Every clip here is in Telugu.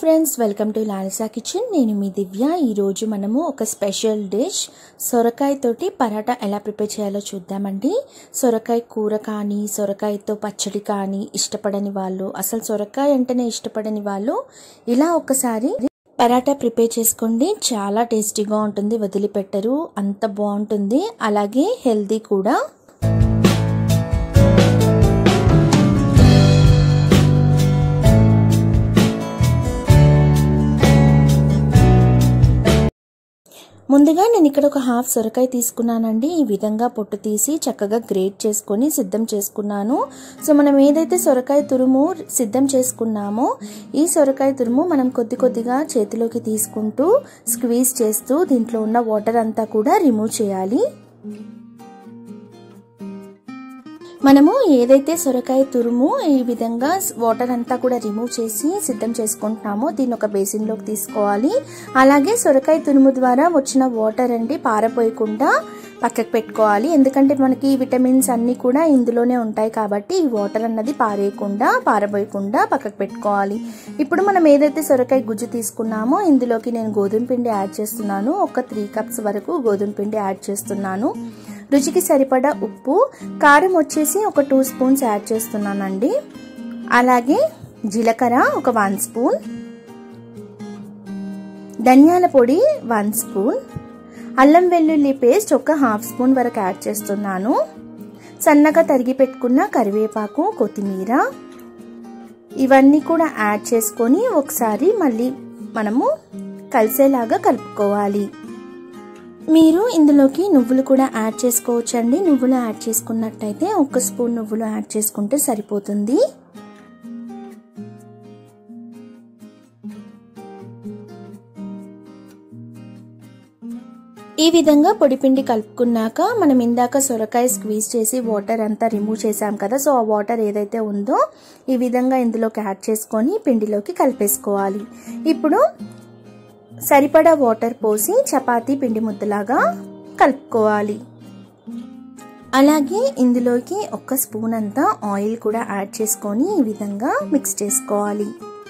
friends welcome to Lalisa kitchen నేను మీ దివ్య ఈరోజు మనము ఒక స్పెషల్ డిష్ సొరకాయ తోటి పరాటా ఎలా ప్రిపేర్ చేయాలో చూద్దామండి సొరకాయ కూర కానీ సొరకాయతో పచ్చడి కానీ ఇష్టపడని వాళ్ళు అసలు సొరకాయ అంటేనే ఇష్టపడని వాళ్ళు ఇలా ఒకసారి పరాటా ప్రిపేర్ చేసుకోండి చాలా టేస్టీగా ఉంటుంది వదిలిపెట్టరు అంత బాగుంటుంది అలాగే హెల్దీ కూడా ముందుగా నేను ఇక్కడ ఒక హాఫ్ సొరకాయ తీసుకున్నానండి ఈ విధంగా పొట్టు తీసి చక్కగా గ్రేట్ చేసుకొని సిద్ధం చేసుకున్నాను సో మనం ఏదైతే సొరకాయ తురుము సిద్ధం చేసుకున్నామో ఈ సొరకాయ తురుము మనం కొద్ది కొద్దిగా చేతిలోకి తీసుకుంటూ స్క్వీజ్ చేస్తూ దీంట్లో ఉన్న వాటర్ అంతా కూడా రిమూవ్ చేయాలి మనము ఏదైతే సొరకాయ తురుము ఈ విధంగా వాటర్ అంతా కూడా రిమూవ్ చేసి సిద్ధం చేసుకుంటున్నామో దీన్ని ఒక బేసిన్లోకి తీసుకోవాలి అలాగే సొరకాయ తురుము ద్వారా వచ్చిన వాటర్ అండి పారపోయకుండా పక్కకు పెట్టుకోవాలి ఎందుకంటే మనకి విటమిన్స్ అన్నీ కూడా ఇందులోనే ఉంటాయి కాబట్టి ఈ వాటర్ అన్నది పారేయకుండా పారబోయకుండా పక్కకు పెట్టుకోవాలి ఇప్పుడు మనం ఏదైతే సొరకాయ గుజ్జు తీసుకున్నామో ఇందులోకి నేను గోధుమ పిండి యాడ్ చేస్తున్నాను ఒక త్రీ కప్స్ వరకు గోధుమ పిండి యాడ్ చేస్తున్నాను రుచికి సరిపడా ఉప్పు కారం వచ్చేసి ఒక టూ స్పూన్స్ యాడ్ చేస్తున్నానండి అలాగే జీలకర్ర ఒక వన్ స్పూన్ ధనియాల పొడి వన్ స్పూన్ అల్లం వెల్లుల్లి పేస్ట్ ఒక హాఫ్ స్పూన్ వరకు యాడ్ చేస్తున్నాను సన్నగా తరిగి పెట్టుకున్న కరివేపాకు కొత్తిమీర ఇవన్నీ కూడా యాడ్ చేసుకొని ఒకసారి మళ్ళీ మనము కలిసేలాగా కలుపుకోవాలి మీరు ఇందులోకి నువ్వులు కూడా యాడ్ చేసుకోవచ్చండి నువ్వులు యాడ్ చేసుకున్నట్టయితే ఒక స్పూన్ నువ్వులు యాడ్ చేసుకుంటే సరిపోతుంది ఈ విధంగా పొడిపిండి కలుపుకున్నాక మనం ఇందాక సొరకాయ స్క్వీజ్ చేసి వాటర్ అంతా రిమూవ్ చేసాం కదా సో ఆ వాటర్ ఏదైతే ఉందో ఈ విధంగా ఇందులోకి యాడ్ చేసుకొని పిండిలోకి కలిపేసుకోవాలి ఇప్పుడు సరిపడా వాటర్ పోసి చపాతీ పిండి ముద్దలాగా కలుపుకోవాలి అలాగే ఇందులోకి ఒక స్పూన్ అంతా ఆయిల్ కూడా యాడ్ చేసుకొని ఈ విధంగా మిక్స్ చేసుకోవాలి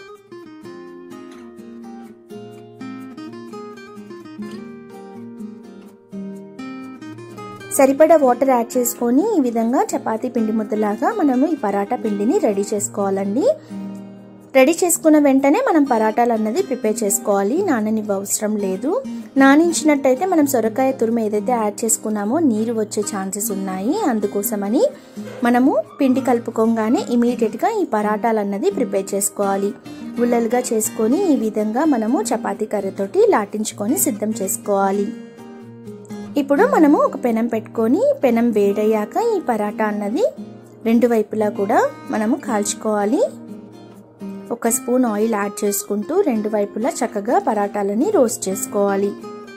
సరిపడా వాటర్ యాడ్ చేసుకొని ఈ విధంగా చపాతీ పిండి ముద్దలాగా మనము ఈ పరాటా పిండిని రెడీ చేసుకోవాలండి రెడీ చేసుకున్న వెంటనే మనం పరాటాలు అన్నది ప్రిపేర్ చేసుకోవాలి నాననివ్వ అవసరం లేదు నానించినట్టయితే మనం సొరకాయ తురుము ఏదైతే యాడ్ చేసుకున్నామో నీరు వచ్చే ఛాన్సెస్ ఉన్నాయి అందుకోసమని మనము పిండి కలుపుకోగానే ఇమీడియట్గా ఈ పరాటాలు అన్నది ప్రిపేర్ చేసుకోవాలి ఉల్లలుగా చేసుకొని ఈ విధంగా మనము చపాతీ కర్రతోటి లాటించుకొని సిద్ధం చేసుకోవాలి ఇప్పుడు మనము ఒక పెనం పెట్టుకొని పెనం వేడయ్యాక ఈ పరాటా అన్నది రెండు వైపులా కూడా మనము కాల్చుకోవాలి ఒక స్పూన్ ఆయిల్ యాడ్ చేసుకుంటూ రెండు వైపులా చక్కగా పరాటాలని రోస్ట్ చేసుకోవాలి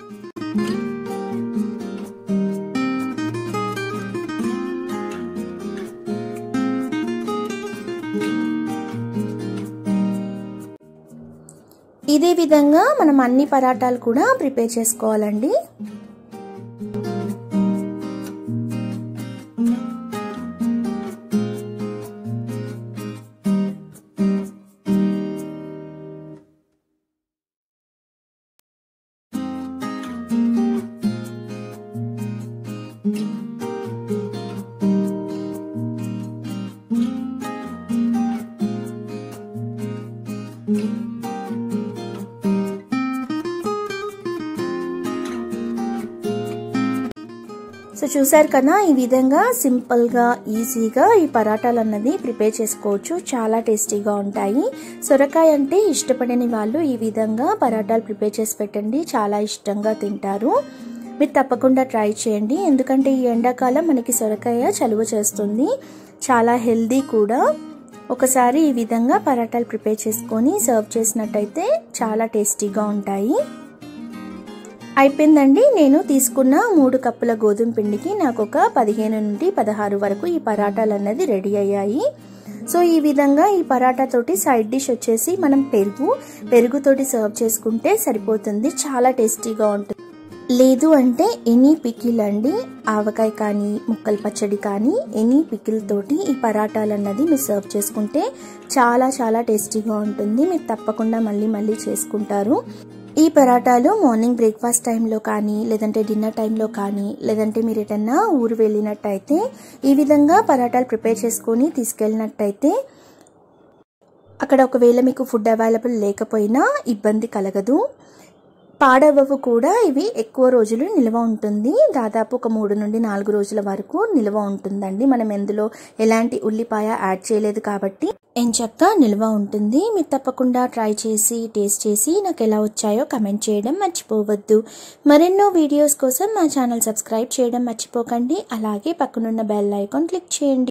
ఇదే విధంగా మనం అన్ని పరాటాలు కూడా ప్రిపేర్ చేసుకోవాలండి సో చూసారు కదా ఈ విధంగా సింపుల్గా ఈజీగా ఈ పరాటాలు అన్నది ప్రిపేర్ చేసుకోవచ్చు చాలా టేస్టీగా ఉంటాయి సొరకాయ అంటే ఇష్టపడని వాళ్ళు ఈ విధంగా పరాటాలు ప్రిపేర్ చేసి పెట్టండి చాలా ఇష్టంగా తింటారు మీరు తప్పకుండా ట్రై చేయండి ఎందుకంటే ఈ ఎండాకాలం మనకి సొరకాయ చలువ చేస్తుంది చాలా హెల్దీ కూడా ఒకసారి ఈ విధంగా పరాటాలు ప్రిపేర్ చేసుకొని సర్వ్ చేసినట్టయితే చాలా టేస్టీగా ఉంటాయి అయిపోయిందండి నేను తీసుకున్న మూడు కప్పుల గోధుమ పిండికి నాకు ఒక పదిహేను నుండి పదహారు వరకు ఈ పరాటాలు అన్నది రెడీ అయ్యాయి సో ఈ విధంగా ఈ పరాటా తోటి సైడ్ డిష్ వచ్చేసి మనం పెరుగు పెరుగుతోటి సర్వ్ చేసుకుంటే సరిపోతుంది చాలా టేస్టీగా ఉంటుంది లేదు అంటే ఎనీ పికిల్ అండి ఆవకాయ కానీ ముక్కల పచ్చడి కానీ ఎనీ పికిల్ తోటి ఈ పరాటాలు అన్నది మీరు సర్వ్ చేసుకుంటే చాలా చాలా టేస్టీగా ఉంటుంది మీరు తప్పకుండా మళ్ళీ మళ్ళీ చేసుకుంటారు ఈ పరాటాలు మార్నింగ్ బ్రేక్ఫాస్ట్ టైంలో కానీ లేదంటే డిన్నర్ టైంలో కానీ లేదంటే మీరు ఎటన్నా ఊరు వెళ్ళినట్టయితే ఈ విధంగా పరాటాలు ప్రిపేర్ చేసుకొని తీసుకెళ్ళినట్టయితే అక్కడ ఒకవేళ మీకు ఫుడ్ అవైలబుల్ లేకపోయినా ఇబ్బంది కలగదు పాడవ్వవు కూడా ఇవి ఎక్కువ రోజులు నిల్వ ఉంటుంది దాదాపు ఒక మూడు నుండి నాలుగు రోజుల వరకు నిల్వ ఉంటుందండి మనం ఎందులో ఎలాంటి ఉల్లిపాయ యాడ్ చేయలేదు కాబట్టి ఎంచక్క నిల్వ ఉంటుంది మీరు తప్పకుండా ట్రై చేసి టేస్ట్ చేసి నాకు ఎలా వచ్చాయో కమెంట్ చేయడం మర్చిపోవద్దు మరెన్నో వీడియోస్ కోసం మా ఛానల్ సబ్స్క్రైబ్ చేయడం మర్చిపోకండి అలాగే పక్కనున్న బెల్ ఐకాన్ క్లిక్ చేయండి